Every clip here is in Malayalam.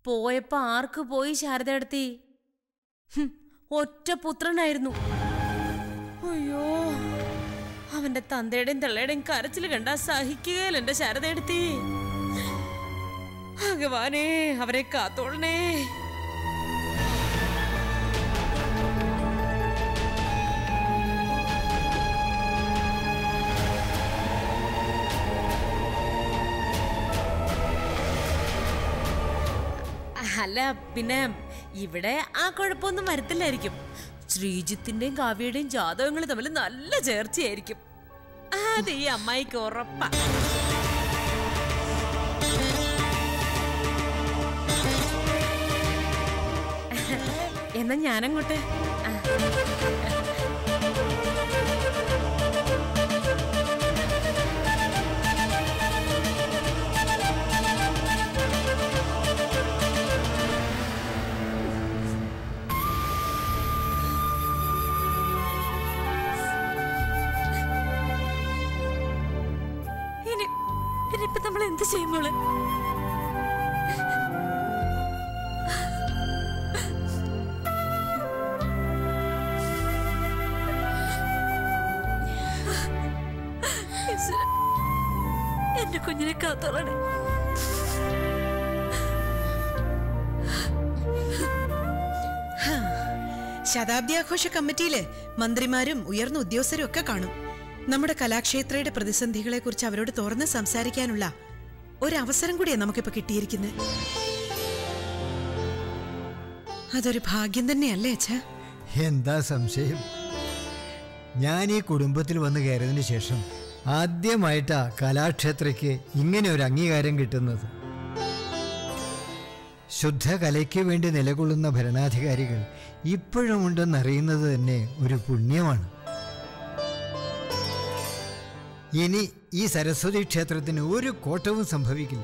പോയപ്പോ ആർക്ക് പോയി ശാരദയെടുത്തി ഒറ്റ പുത്രനായിരുന്നു അയ്യോ അവന്റെ തന്തയുടെയും തള്ളയുടെയും കരച്ചിൽ കണ്ടാ സഹിക്കുകയില്ല എന്റെ ശാരദയെടുത്തി ഭഗവാനേ അവരെ കാത്തോളണേ അല്ല പിന്നെ ഇവിടെ ആ കുഴപ്പമൊന്നും വരത്തില്ലായിരിക്കും ശ്രീജിത്തിന്റെയും കാവ്യയുടെയും ജാതകങ്ങൾ തമ്മിൽ നല്ല ചേർച്ചയായിരിക്കും അത് ഈ അമ്മായിക്ക് ഉറപ്പാ എന്നാ ഞാനങ്ങോട്ട് ആ. ഇനി ഇനിയിപ്പോ നമ്മൾ എന്ത് ചെയ്യും മോളെ ഈശ്വരാ, എന്റെ കുഞ്ഞിനെ കാത്തോളണേ ശതാബ്ദി ആഘോഷ കമ്മിറ്റിയില് മന്ത്രിമാരും ഉയർന്ന ഉദ്യോഗസ്ഥരും ഒക്കെ കാണും നമ്മുടെ കലാക്ഷേത്രയുടെ പ്രതിസന്ധികളെ കുറിച്ച് അവരോട് തുറന്ന് സംസാരിക്കാനുള്ള ഒരവസരം കൂടിയാണ് നമുക്കിപ്പോ കിട്ടിയിരിക്കുന്നത് അതൊരു ഭാഗ്യം തന്നെയല്ലേ അച്ഛാ എന്താ സംശയം ഞാൻ ഈ കുടുംബത്തിൽ വന്ന് കയറിയതിന് ശേഷം ആദ്യമായിട്ടാ കലാക്ഷേത്രയ്ക്ക് ഇങ്ങനെ ഒരു അംഗീകാരം കിട്ടുന്നത് ശുദ്ധ കലയ്ക്ക് വേണ്ടി നിലകൊള്ളുന്ന ഭരണാധികാരികൾ ഇപ്പോഴും ഉണ്ടെന്നറിയുന്നത് തന്നെ ഒരു പുണ്യമാണ് ഇനി ഈ സരസ്വതി ക്ഷേത്രത്തിന് ഒരു കോട്ടവും സംഭവിക്കില്ല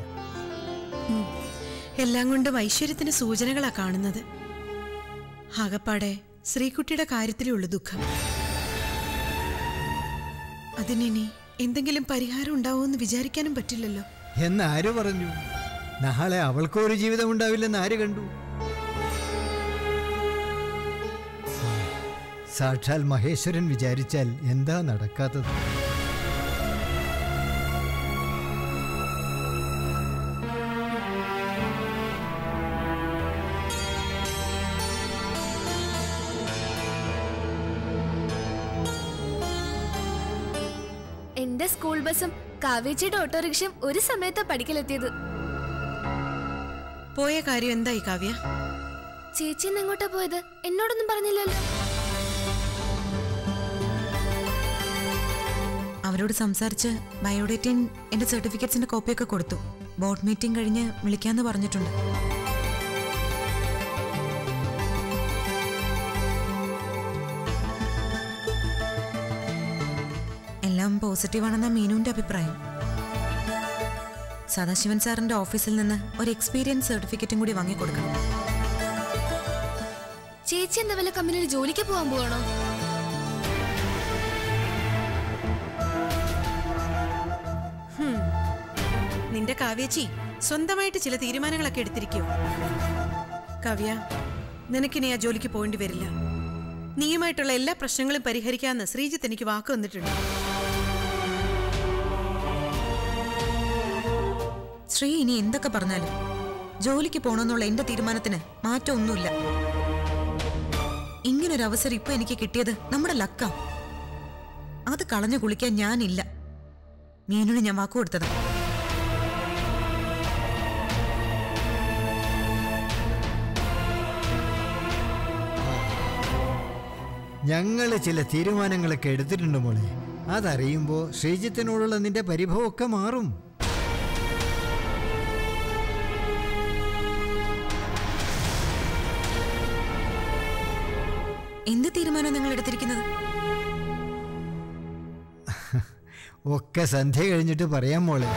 എല്ലാം കൊണ്ടും ഐശ്വര്യത്തിന് സൂചനകളാ കാണുന്നത് ആകപ്പാടെ ശ്രീകുട്ടിയുടെ കാര്യത്തിലുള്ള ദുഃഖം അതിനിനി എന്തെങ്കിലും പരിഹാരം ഉണ്ടാവുമെന്ന് വിചാരിക്കാനും പറ്റില്ലല്ലോ എന്ന് ആര് പറഞ്ഞു നാളെ അവൾക്കും ഒരു ജീവിതം ഉണ്ടാവില്ലെന്ന് ആര് കണ്ടു സാക്ഷാൽ മഹേശ്വരൻ വിചാരിച്ചാൽ എന്താ നടക്കാത്തത് എന്റെ സ്കൂൾ ബസ്സും കാവേച്ചിയുടെ ഓട്ടോറിക്ഷയും ഒരു സമയത്താ പഠിക്കലെത്തിയത് പോയ കാര്യം എന്തായി കാവ്യ ചേച്ചി ഇന്ന് എങ്ങോട്ടാ പോയത് എന്നോടൊന്നും പറഞ്ഞില്ലല്ലോ അവരോട് സംസാരിച്ച് ബയോഡേറ്റയും എന്റെ സർട്ടിഫിക്കറ്റ്സിന്റെ കോപ്പിയൊക്കെ കൊടുത്തു ബോർഡ് മീറ്റിംഗ് കഴിഞ്ഞ് വിളിക്കാന്ന് പറഞ്ഞിട്ടുണ്ട് എല്ലാം പോസിറ്റീവാണെന്ന മീനുവിന്റെ അഭിപ്രായം സദാശിവൻ സാറിന്റെ ഓഫീസിൽ നിന്ന് ഒരു എക്സ്പീരിയൻസ് സർട്ടിഫിക്കറ്റും കൂടി വാങ്ങിക്കൊടുക്കണം ചേച്ചി എന്താ വല്ല കമ്പനിയിൽ ജോലിക്ക് പോകാൻ പോവാണോ നിന്റെ കാവ്യച്ചി സ്വന്തമായിട്ട് ചില തീരുമാനങ്ങളൊക്കെ എടുത്തിരിക്കുവോ കാവ്യ നിനക്കിനി ആ ജോലിക്ക് പോകേണ്ടി വരില്ല നീയുമായിട്ടുള്ള എല്ലാ പ്രശ്നങ്ങളും പരിഹരിക്കാമെന്ന് ശ്രീജിത്ത് എനിക്ക് വാക്ക് വന്നിട്ടുണ്ട് ശ്രീ ഇനി എന്തൊക്കെ പറഞ്ഞാലും ജോലിക്ക് പോണമെന്നുള്ള എന്റെ തീരുമാനത്തിന് മാറ്റമൊന്നുമില്ല ഇങ്ങനൊരു അവസരം ഇപ്പൊ എനിക്ക് കിട്ടിയത് നമ്മുടെ ലക്ക അത് കളഞ്ഞു കുളിക്കാൻ ഞാനില്ല മീനുന് ഞാൻ വാക്കു കൊടുത്തതാ ഞങ്ങൾ ചില തീരുമാനങ്ങളൊക്കെ എടുത്തിട്ടുണ്ട് മോളെ അതറിയുമ്പോൾ ശ്രീജിത്തിനോടുള്ള നിന്റെ പരിഭവമൊക്കെ മാറും എന്ത് തീരുമാനം നിങ്ങൾ എടുത്തിരിക്കുന്നത് ഒക്കെ സന്ധ്യ കഴിഞ്ഞിട്ട് പറയാം മോളെ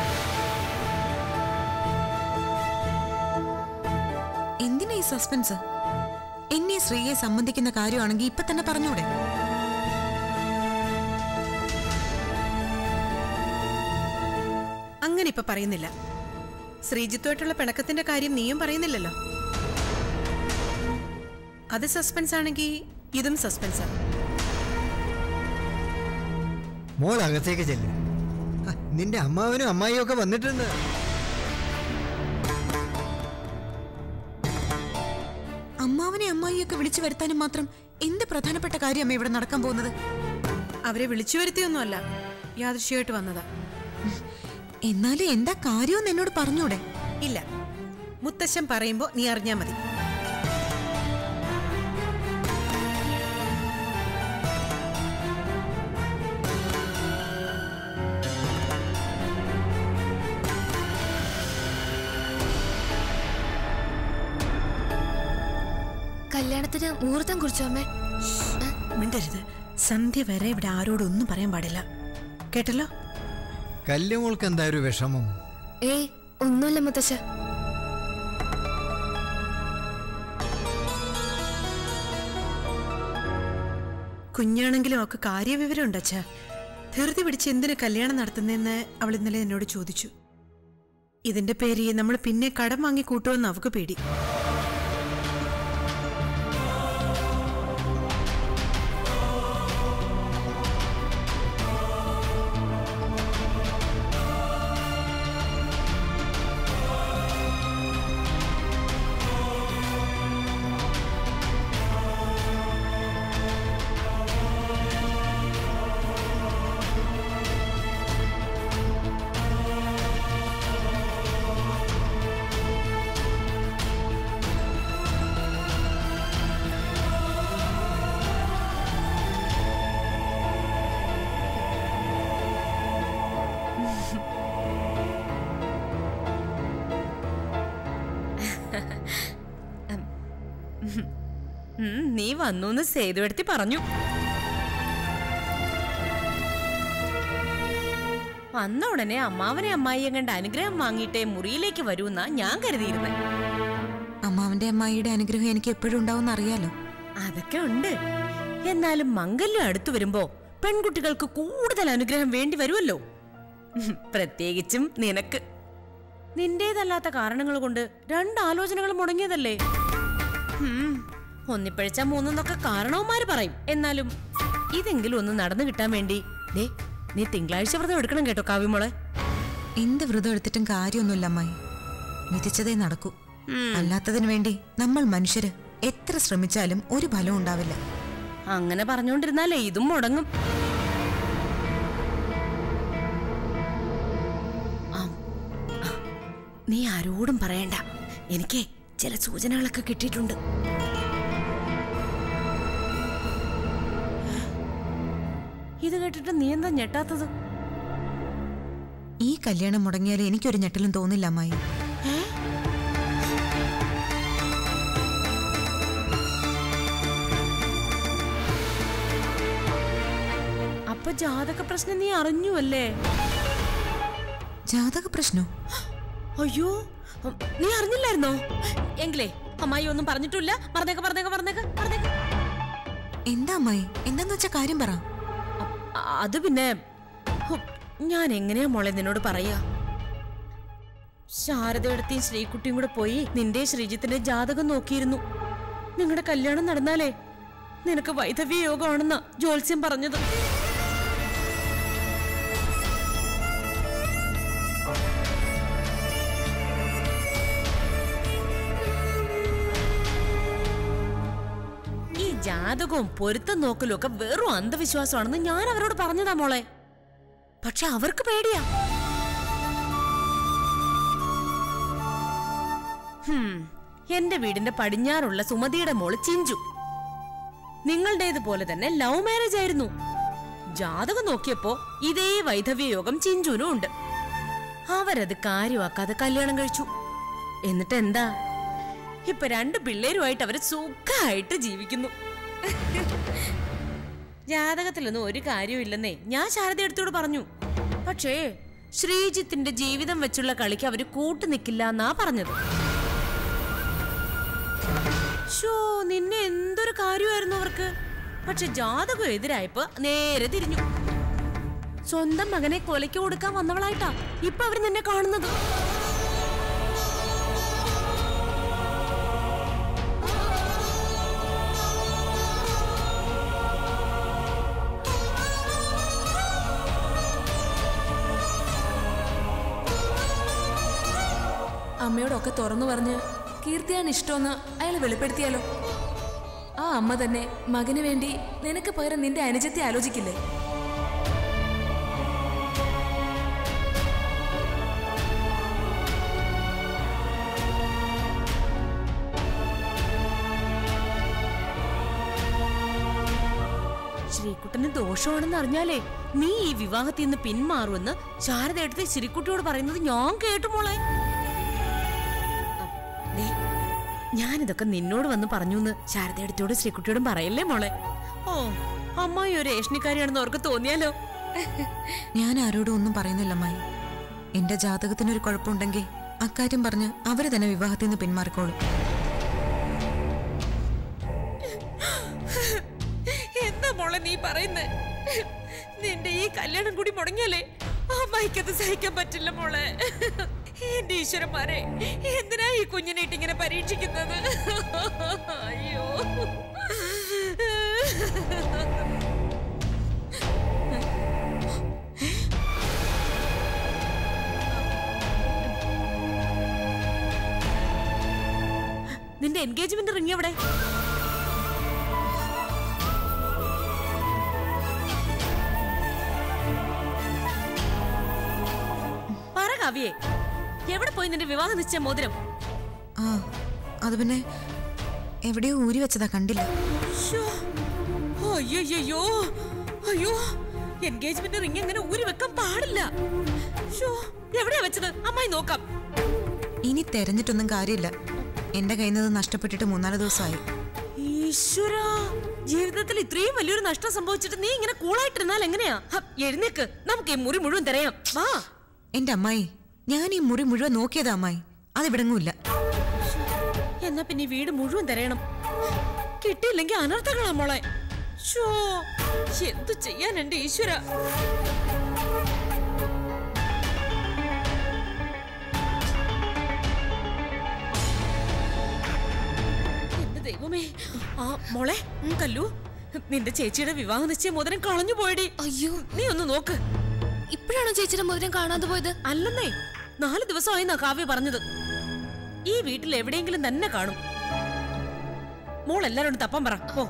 എന്തിനാ ഈ സസ്പെൻസ് എന്നെ ശ്രീയെ സംബന്ധിക്കുന്ന കാര്യമാണെങ്കിൽ ഇപ്പൊ തന്നെ പറഞ്ഞൂടെ അങ്ങനെ ഇപ്പൊ പറയുന്നില്ല ശ്രീജിത്തുമായിട്ടുള്ള പിണക്കത്തിന്റെ കാര്യം നീയും പറയുന്നില്ലല്ലോ അത് സസ്പെൻസ് ആണെങ്കിൽ ഇതും സസ്പെൻസാണ് മോൾ അകത്തേക്ക് ചെല്ലും നിന്റെ അമ്മാവനും അമ്മായിയും ഒക്കെ വന്നിട്ടുണ്ട് അമ്മാവനെ അമ്മായിയൊക്കെ വിളിച്ചു വരുത്താനും മാത്രം എന്ത് പ്രധാനപ്പെട്ട കാര്യമേ ഇവിടെ നടക്കാൻ പോകുന്നത് അവരെ വിളിച്ചു വരുത്തിയൊന്നുമല്ല യാദൃശ്യമായിട്ട് വന്നതാ എന്നാലും എന്താ കാര്യമെന്ന് എന്നോട് പറഞ്ഞൂടെ ഇല്ല മുത്തശ്ശൻ പറയുമ്പോ നീ അറിഞ്ഞാ മതി കല്യാണത്തിന് മുഹൂർത്തം കുറിച്ചോ അമ്മേ മിണ്ടരുത് സന്ധ്യ വരെ ഇവിടെ ആരോടൊന്നും പറയാൻ പാടില്ല കേട്ടല്ലോ കല്ലുമോൾക്ക് എന്താ ഒരു വിഷമം ഏയ് ഒന്നുമില്ല മുത്തശ്ശ കുഞ്ഞാണെങ്കിലും ഒക്കെ കാര്യവിവരം ഉണ്ട് അച്ഛാ ധൃതി പിടിച്ച് എന്തിനു കല്യാണം നടത്തുന്നതെന്ന് അവൾ ഇന്നലെ എന്നോട് ചോദിച്ചു ഇതിന്റെ പേര് നമ്മൾ പിന്നെ കടം വാങ്ങി കൂട്ടുമെന്ന് അവക്ക് പേടി ഉം, നീ വന്നു എന്ന് സേതുവെടുത്തി പറഞ്ഞു വന്ന ഉടനെ അമ്മാവനെ അമ്മായിയെ കണ്ട് അനുഗ്രഹം വാങ്ങിയിട്ടേ മുറിയിലേക്ക് വരൂന്നാ ഞാൻ കരുതിയിരുന്നത് അമ്മാവന്റെ അമ്മായിയുടെ അനുഗ്രഹം എനിക്ക് എപ്പോഴും ഉണ്ടാവും അറിയാലോ അതൊക്കെ ഉണ്ട് എന്നാലും മംഗല്യം അടുത്തു വരുമ്പോ പെൺകുട്ടികൾക്ക് കൂടുതൽ അനുഗ്രഹം വേണ്ടി വരുമല്ലോ ഉം, പ്രത്യേകിച്ചും നിനക്ക് നിന്റേതല്ലാത്ത കാരണങ്ങൾ കൊണ്ട് രണ്ട് ആലോചനകൾ മുടങ്ങിയതല്ലേ ഉം, ഒന്നിപ്പഴിച്ച മൂന്നെന്നൊക്കെ കാരണവന്മാര് പറയും എന്നാലും ഇതെങ്കിലും ഒന്ന് നടന്നു കിട്ടാൻ വേണ്ടി ദേ നീ തിങ്കളാഴ്ച വ്രതം എടുക്കണം കേട്ടോ കാവ്യമോളെ എന്ത് വ്രതം എടുത്തിട്ടും കാര്യമൊന്നുമില്ല അമ്മായി വിധിച്ചതേ നടക്കൂ അല്ലാത്തതിനു വേണ്ടി നമ്മൾ മനുഷ്യര് എത്ര ശ്രമിച്ചാലും ഒരു ഫലവും ഉണ്ടാവില്ല അങ്ങനെ പറഞ്ഞുകൊണ്ടിരുന്നാലേ ഇതും മുടങ്ങും ആം. ആ, നീ ആരോടും പറയണ്ട എനിക്ക് ചില സൂചനകളൊക്കെ കിട്ടിയിട്ടുണ്ട് ഇത് കേട്ടിട്ട് നീ എന്താ ഞെട്ടാത്തത് ഈ കല്യാണം മുടങ്ങിയാൽ എനിക്കൊരു ഞെട്ടലും തോന്നില്ല അമ്മായി അപ്പൊ ജാതക പ്രശ്നം നീ അറിഞ്ഞു അല്ലേ ജാതക പ്രശ്നോ അയ്യോ ഉം, നീ അറിഞ്ഞില്ലായിരുന്നോ എങ്കിലേ അമ്മായി ഒന്നും പറഞ്ഞിട്ടില്ല പറഞ്ഞേക്ക പറഞ്ഞേക്ക പറഞ്ഞേക്ക പറഞ്ഞേക്ക എന്താ അമ്മായി എന്താന്ന് വെച്ച കാര്യം പറ അ- അത് പിന്നെ ഹു, ഞാൻ എങ്ങനെയാ മോളെ നിന്നോട് പറയാ ശാരദയുടെ ശ്രീകുട്ടിയും കൂടെ പോയി നിന്റെ ശ്രീജിത്തിന്റെ ജാതകം നോക്കിയിരുന്നു നിങ്ങളുടെ കല്യാണം നടന്നാലേ നിനക്ക് വൈധവ്യ യോഗമാണെന്നാ ജോത്സ്യം പറഞ്ഞത് ഈ ജാതകവും പൊരുത്തം നോക്കലും ഒക്കെ വെറും അന്ധവിശ്വാസമാണെന്ന് ഞാൻ അവരോട് പറഞ്ഞതാ മോളെ പക്ഷെ അവർക്ക് പേടിയാ ഹും, എന്റെ വീടിന്റെ പടിഞ്ഞാറുള്ള സുമതിയുടെ മോള് ചിഞ്ചു നിങ്ങളുടേതുപോലെ തന്നെ ലവ് മാരേജ് ആയിരുന്നു ജാതകം നോക്കിയപ്പോ ഇതേ വൈധവ്യ യോഗം ചിഞ്ചുനും ഉണ്ട് അവരത് കാര്യമാക്കാതെ കല്യാണം കഴിച്ചു എന്നിട്ട് എന്താ ഇപ്പൊ രണ്ട് പിള്ളേരുമായിട്ട് അവര് സുഖമായിട്ട് ജീവിക്കുന്നു ജാതകത്തിലൊന്നും ഒരു കാര്യമില്ലെന്നേ ഞാൻ ശാരദ എടുത്തോട് പറഞ്ഞു പക്ഷേ ശ്രീജിത്തിന്റെ ജീവിതം വെച്ചുള്ള കളിക്ക് അവര് കൂട്ടു നിൽക്കില്ല എന്നാ പറഞ്ഞത് ഷോ നിന്നെ എന്തൊരു കാര്യമായിരുന്നു അവർക്ക് പക്ഷെ ജാതകം എതിരായപ്പോ നേരെ തിരിഞ്ഞു സ്വന്തം മകനെ കൊലയ്ക്ക് കൊടുക്കാൻ വന്നവളായിട്ടാ ഇപ്പൊ അവര് നിന്നെ കാണുന്നത് അമ്മയോടൊക്കെ തുറന്നു പറഞ്ഞ് കീർത്തിയാണ് ഇഷ്ടമെന്ന് അയാൾ വെളിപ്പെടുത്തിയാലോ ആ അമ്മ തന്നെ മകന് വേണ്ടി നിനക്ക് പകരം നിന്റെ അനുജത്തെ ആലോചിക്കില്ലേ ശ്രീകുട്ടന് ദോഷമാണെന്ന് അറിഞ്ഞാലേ നീ ഈ വിവാഹത്തിൽ നിന്ന് പിന്മാറുമെന്ന് ശാരദ എടുത്ത് ശ്രീകുട്ടിയോട് പറയുന്നത് ഞാൻ കേട്ടു മോളെ ദേ, ഞാനിതൊക്കെ നിന്നോട് വന്ന് പറഞ്ഞു എന്ന് ശാരദ എടുത്തോട് ശ്രീകുട്ടിയോടും പറയല്ലേ മോളെ ഓ അമ്മായി ഒരു ഏഷണിക്കാരിയാണെന്ന് അവർക്ക് തോന്നിയാലോ ഞാൻ ആരോടും ഒന്നും പറയുന്നില്ല അമ്മായി എന്റെ ജാതകത്തിനൊരു കുഴപ്പമുണ്ടെങ്കിൽ അക്കാര്യം പറഞ്ഞ് അവര് തന്നെ വിവാഹത്തിൽ നിന്ന് പിന്മാറിക്കോളും എന്താ മോളെ നീ പറയുന്നേ നിന്റെ ഈ കല്യാണം കൂടി മുടങ്ങിയാലേ അമ്മായിക്കത് സഹിക്കാൻ പറ്റില്ല മോളെ എന്റെ ഈശ്വരന്മാരെ എന്തിനാ ഈ കുഞ്ഞിനെ ഇങ്ങനെ പരീക്ഷിക്കുന്നത് അയ്യോ നിന്റെ എൻഗേജ്മെന്റ് റിങ് എവിടെ പറ കാവ്യേ എവിടെ പോയി നിന്റെ വിവാഹ നിശ്ചയ മോതിരം ആ അത് പിന്നെ എവിടെയോ ഊരി വെച്ചതാ കണ്ടില്ല ശ്ശോ. അയ്യയ്യയ്യോ അയ്യോ എൻഗേജ്മെന്റ് റിങ് എങ്ങനെ ഊരി വെക്കാൻ പാടില്ല ശ്ശോ. എവിടെയാ വെച്ചത് അമ്മായി നോക്കാം ഇനി തെരഞ്ഞിട്ടൊന്നും കാര്യമില്ല എന്റെ കയ്യിൽ നിന്ന് നഷ്ടപ്പെട്ടിട്ട് മൂന്നാല് ദിവസമായി ഈശ്വര ജീവിതത്തിൽ ഇത്രയും വലിയൊരു നഷ്ടം സംഭവിച്ചിട്ട് നീ ഇങ്ങനെ കൂളായിട്ടിരുന്നാൽ എങ്ങനെയാ ഹ, എഴുന്നേക്ക് നമുക്ക് ഈ മുറി മുഴുവൻ തിരയാം വാ എന്റെ അമ്മായി ഞാൻ ഈ മുറി മുഴുവൻ നോക്കിയതാ അമ്മായി അതിവിടങ്ങുമില്ല എന്നാ പിന്നെ ഈ വീട് മുഴുവൻ തിരയണം കിട്ടിയില്ലെങ്കിൽ അനർത്ഥങ്ങളാ മോളെ ഷോ എന്തു ചെയ്യാൻ എന്റെ ഈശ്വര എന്റെ ദൈവമേ ആ മോളെ ഉം, കല്ലു നിന്റെ ചേച്ചിയുടെ വിവാഹ നിശ്ചയ മോതിരം കളഞ്ഞു പോയടി അയ്യോ നീ ഒന്ന് നോക്ക് ഇപ്പോഴാണോ ചേച്ചിയുടെ മോതിരം കാണാതെ പോയത് അല്ലെന്നേ നാല് ദിവസമായി നാ കാവ്യ പറഞ്ഞത് ഈ വീട്ടിൽ എവിടെയെങ്കിലും തന്നെ കാണും മോൾ എല്ലാരോടും തപ്പാൻ പറ ഓ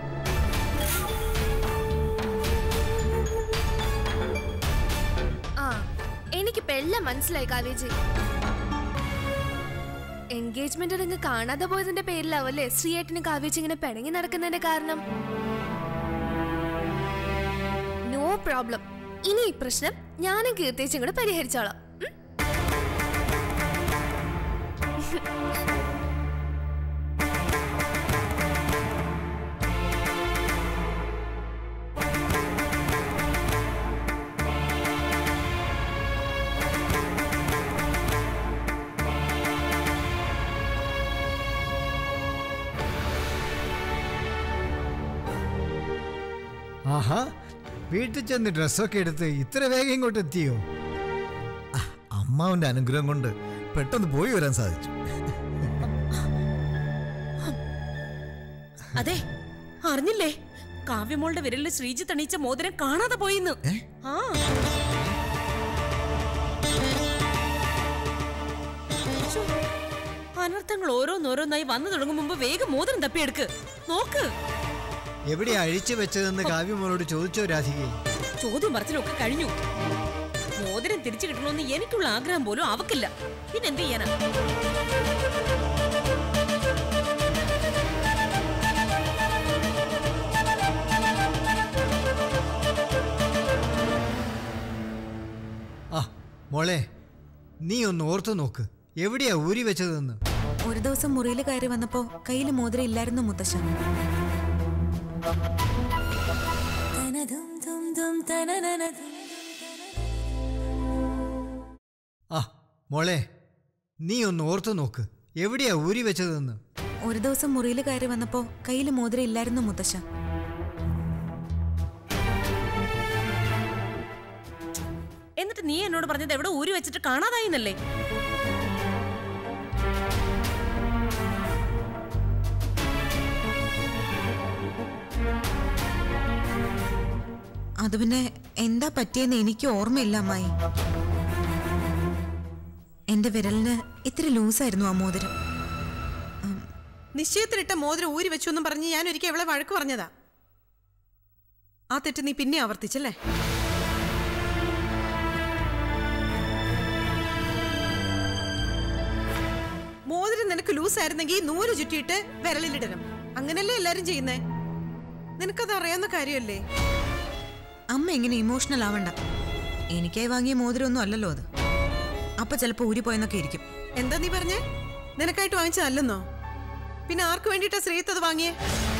ആ എനിക്കിപ്പോ എല്ലാം മനസ്സിലായി കാവേജി എൻഗേജ്മെന്റ് റിങ് കാണാതെ പോയതിന്റെ പേരിലാവല്ലേ ശ്രീയേട്ടന് കാവേജി ഇങ്ങനെ പിണങ്ങി നടക്കുന്നതിന്റെ കാരണം നോ പ്രോബ്ലം ഇനി ഈ പ്രശ്നം ഞാനും കീർത്തിച്ചും കൂടെ പരിഹരിച്ചോളാം ഉം? ആഹാ വീട്ടിൽ ചെന്ന് ഡ്രസ്സൊക്കെ എടുത്ത് ഇത്ര വേഗം ഇങ്ങോട്ട് എത്തിയോ അമ്മാവന്റെ അനുഗ്രഹം കൊണ്ട് പെട്ടെന്ന് പോയി വരാൻ സാധിച്ചു അതെ അറിഞ്ഞില്ലേ കാവ്യമോളുടെ വിരലിൽ ശ്രീജിത്ത് അണിയിച്ച മോതിരം കാണാതെ പോയിന്ന് ആ ശ്ശോ, അനർത്ഥങ്ങൾ ഓരോന്നോരോന്നായി വന്നു തുടങ്ങും മുമ്പ് വേഗം മോതിരം തപ്പിയെടുക്ക് നോക്ക് എവിടെ അഴിച്ചു വെച്ചതെന്ന് കാവ്യമോളോട് ചോദിച്ചോ രാധികയെ ചോദ്യം പറച്ചിലൊക്കെ കഴിഞ്ഞു മോതിരം തിരിച്ചു കിട്ടണമെന്ന് എനിക്കുള്ള ആഗ്രഹം പോലും അവക്കില്ല പിന്നെന്ത് ചെയ്യാനാ ആ മോളെ നീ ഒന്ന് ഓർത്തു നോക്ക് എവിടെയാ ഊരി വെച്ചതെന്ന് ഒരു ദിവസം മുറിയിൽ കയറി വന്നപ്പോ കയ്യിൽ മോതിരം ഇല്ലായിരുന്നു മുത്തശ്ശ ആ മോളെ നീ ഒന്ന് ഓർത്തു നോക്ക് എവിടെയാ ഊരി വെച്ചതെന്ന് ഒരു ദിവസം മുറിയിൽ കയറി വന്നപ്പോ കയ്യിൽ മോതിരം ഇല്ലായിരുന്നു മുത്തശ്ശ എന്നിട്ട് നീ എന്നോട് പറഞ്ഞത് എവിടെ ഊരി വെച്ചിട്ട് കാണാതായിന്നല്ലേ അത് പിന്നെ എന്താ പറ്റിയെന്ന് എനിക്ക് ഓർമ്മയില്ല അമ്മായി എന്റെ വിരലിന് ഇത്തിരി ലൂസായിരുന്നു ആ മോതിരം നിശ്ചയത്തിലിട്ട മോതിരം ഊരി വെച്ചു എന്നും പറഞ്ഞ് ഞാൻ ഒരിക്കൽ അവളെ വഴക്ക് പറഞ്ഞതാ ആ തെറ്റ് നീ പിന്നെ ആവർത്തിച്ചല്ലേ മോതിരം നിനക്ക് ലൂസായിരുന്നെങ്കിൽ നൂല് ചുറ്റിയിട്ട് വിരലിലിടണം അങ്ങനല്ലേ എല്ലാരും ചെയ്യുന്നേ നിനക്കത് അറിയാവുന്ന കാര്യമല്ലേ അമ്മ ഇങ്ങനെ ഇമോഷണൽ ആവണ്ട എനിക്കായി വാങ്ങിയ മോതിരമൊന്നും അല്ലല്ലോ അത് അപ്പൊ ചിലപ്പോ ഊരിപ്പോയെന്നൊക്കെ ഇരിക്കും എന്താ നീ പറഞ്ഞേ നിനക്കായിട്ട് വാങ്ങിച്ചതല്ലെന്നോ പിന്നെ ആർക്ക് വേണ്ടിയിട്ടാ ശ്രീത്ത് അത് വാങ്ങിയേ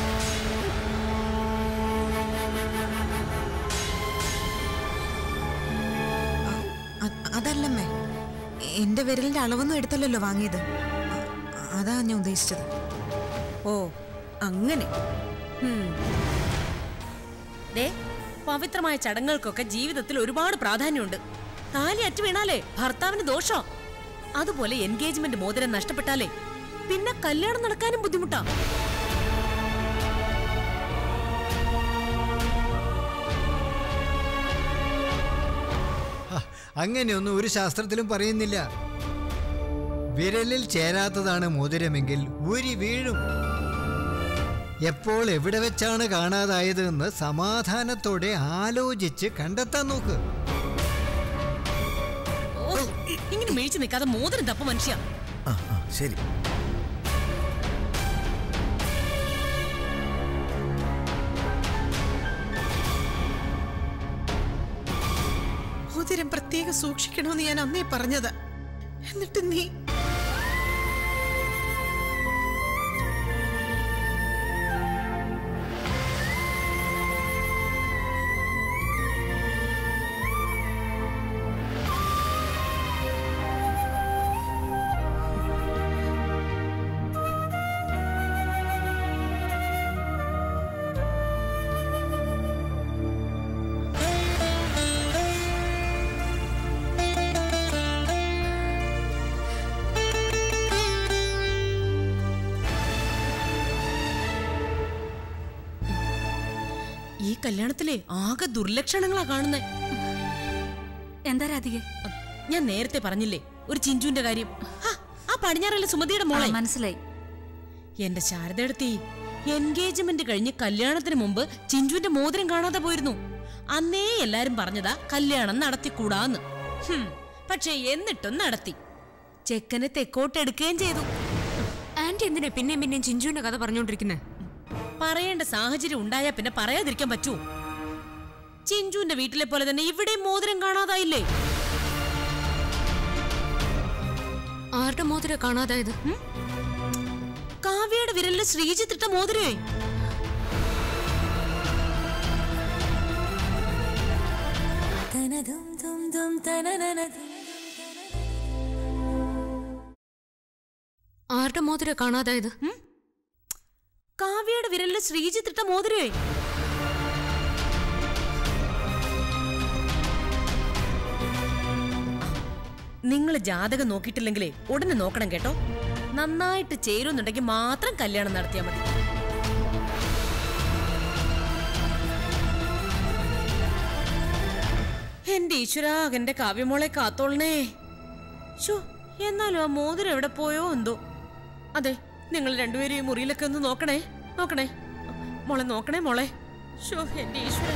അ- അതല്ലമ്മേ എന്റെ വിരലിന്റെ അളവൊന്നും എടുത്തല്ലല്ലോ വാങ്ങിയത് അ- അതാ ഞാൻ ഉദ്ദേശിച്ചത് ഓ അങ്ങനെ ഉം. ദേ പവിത്രമായ ചടങ്ങുകൾക്കൊക്കെ ജീവിതത്തിൽ ഒരുപാട് പ്രാധാന്യമുണ്ട് താലി അറ്റു വീണാലേ ഭർത്താവിന് ദോഷോ അതുപോലെ എൻഗേജ്മെന്റ് മോതിരം നഷ്ടപ്പെട്ടാലേ പിന്നെ കല്യാണം നടക്കാനും ബുദ്ധിമുട്ടാ ഹ, അങ്ങനെയൊന്നും ഒരു ശാസ്ത്രത്തിലും പറയുന്നില്ല വിരലിൽ ചേരാത്തതാണ് മോതിരമെങ്കിൽ ഊരി വീഴും എപ്പോൾ എവിടെ വെച്ചാണ് കാണാതായത് എന്ന് സമാധാനത്തോടെ ആലോചിച്ച് കണ്ടെത്താൻ നോക്ക് ഓ ഇങ്ങനെ മേടിച്ചു നിൽക്കാതെ മോതിരം തപ്പ മനുഷ്യ ആ ആ ശരി മോതിരം പ്രത്യേകം സൂക്ഷിക്കണമെന്ന് ഞാൻ അന്നേ പറഞ്ഞത് എന്നിട്ട് നീ ഈ കല്യാണത്തിലെ ആകെ ദുർലക്ഷണങ്ങളാ കാണുന്നേ എന്താ രാധികെ ഞാൻ നേരത്തെ പറഞ്ഞില്ലേ ഒരു ചിഞ്ചുവിന്റെ കാര്യം ഹാ, ആ പടിഞ്ഞാറല്ല സുമതിയുടെ മോളെ ആ, മനസ്സിലായി എന്റെ ശാരദയെടുത്തി എൻഗേജ്മെന്റ് കഴിഞ്ഞ് കല്യാണത്തിന് മുമ്പ് ചിഞ്ചുവിന്റെ മോതിരം കാണാതെ പോയിരുന്നു അന്നേ എല്ലാരും പറഞ്ഞതാ കല്യാണം നടത്തിക്കൂടാന്ന് ഹും, പക്ഷേ എന്നിട്ടും നടത്തി ചെക്കനെ തെക്കോട്ടെടുക്കുകയും ചെയ്തു ആന്റി എന്തിനാ പിന്നെയും പിന്നെയും ചിഞ്ചുവിന്റെ കഥ പറഞ്ഞോണ്ടിരിക്കുന്നേ പറയേണ്ട സാഹചര്യം ഉണ്ടായാ പിന്നെ പറയാതിരിക്കാൻ പറ്റൂ ചിഞ്ചുവിന്റെ വീട്ടിലെ പോലെ തന്നെ ഇവിടെയും മോതിരം കാണാതായില്ലേ ആരുടെ മോതിര കാണാതായത് ഉം? കാവ്യയുടെ വിരലില് ശ്രീജിത്തിട്ട മോതിരേ ആരുടെ മോതിര കാണാതായത് കാവ്യയുടെ വിരലില് ശ്രീജിത്തിട്ട മോതിരേ നിങ്ങൾ ജാതകം നോക്കിയിട്ടില്ലെങ്കിലേ ഉടനെ നോക്കണം കേട്ടോ നന്നായിട്ട് ചേരുന്നുണ്ടെങ്കിൽ മാത്രം കല്യാണം നടത്തിയാൽ മതി എന്റെ ഈശ്വരാ എന്റെ കാവ്യമോളെ കാത്തോളണേ ഷോ എന്നാലും ആ മോതിരം എവിടെ പോയോ എന്തോ അതെ നിങ്ങൾ രണ്ടുപേരും ഈ മുറിയിലൊക്കെ ഒന്ന് നോക്കണേ നോക്കണേ മോളെ നോക്കണേ മോളെ ഷോ എന്റെ ഈശ്വര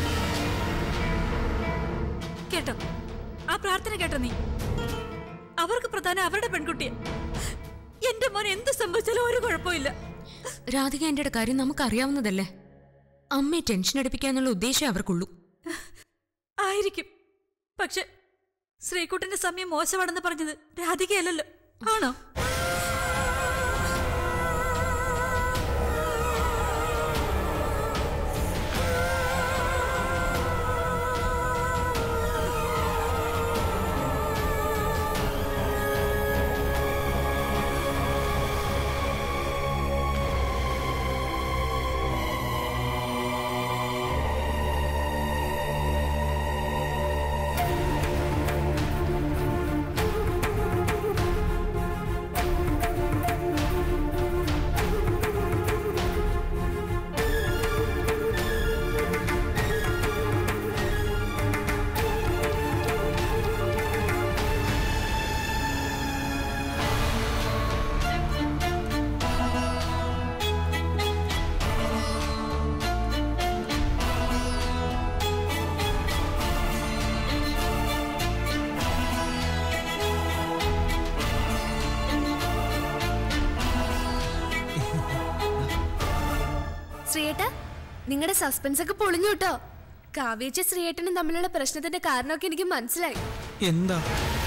കേട്ടോ ആ പ്രാർത്ഥന കേട്ടോ നീ അവർക്ക് പ്രധാനം അവരുടെ പെൺകുട്ടിയെ എന്റെ മോൻ എന്ത് സംഭവിച്ചാലും ഒരു കുഴപ്പമില്ല രാധിക എന്റെ കാര്യം നമുക്കറിയാവുന്നതല്ലേ അമ്മയെ ടെൻഷൻ അടിപ്പിക്കാന്നുള്ള ഉദ്ദേശം അവർക്കുള്ളൂ ആയിരിക്കും പക്ഷെ ശ്രീകുട്ടന്റെ സമയം മോശമാണെന്ന് പറഞ്ഞത് രാധികയല്ലല്ലോ ആണോ ഞങ്ങളുടെ സസ്പെൻസ് ഒക്കെ പൊളിഞ്ഞു കേട്ടോ കാവ്യച്ച ശ്രീയേട്ടനും തമ്മിലുള്ള പ്രശ്നത്തിന്റെ കാരണമൊക്കെ എനിക്ക് മനസ്സിലായി എന്താ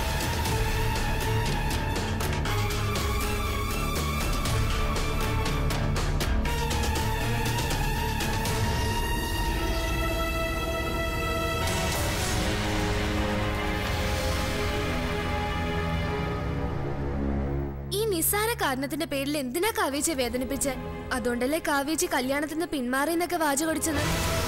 ഈ നിസ്സാര കാരണത്തിന്റെ പേരിൽ എന്തിനാ കാവ്യച്ചെ വേദനിപ്പിച്ച് അതുകൊണ്ടല്ലേ കാവ്യച്ചി കല്യാണത്തിന് പിന്മാറി എന്നൊക്കെ വാചകൊടിച്ചത്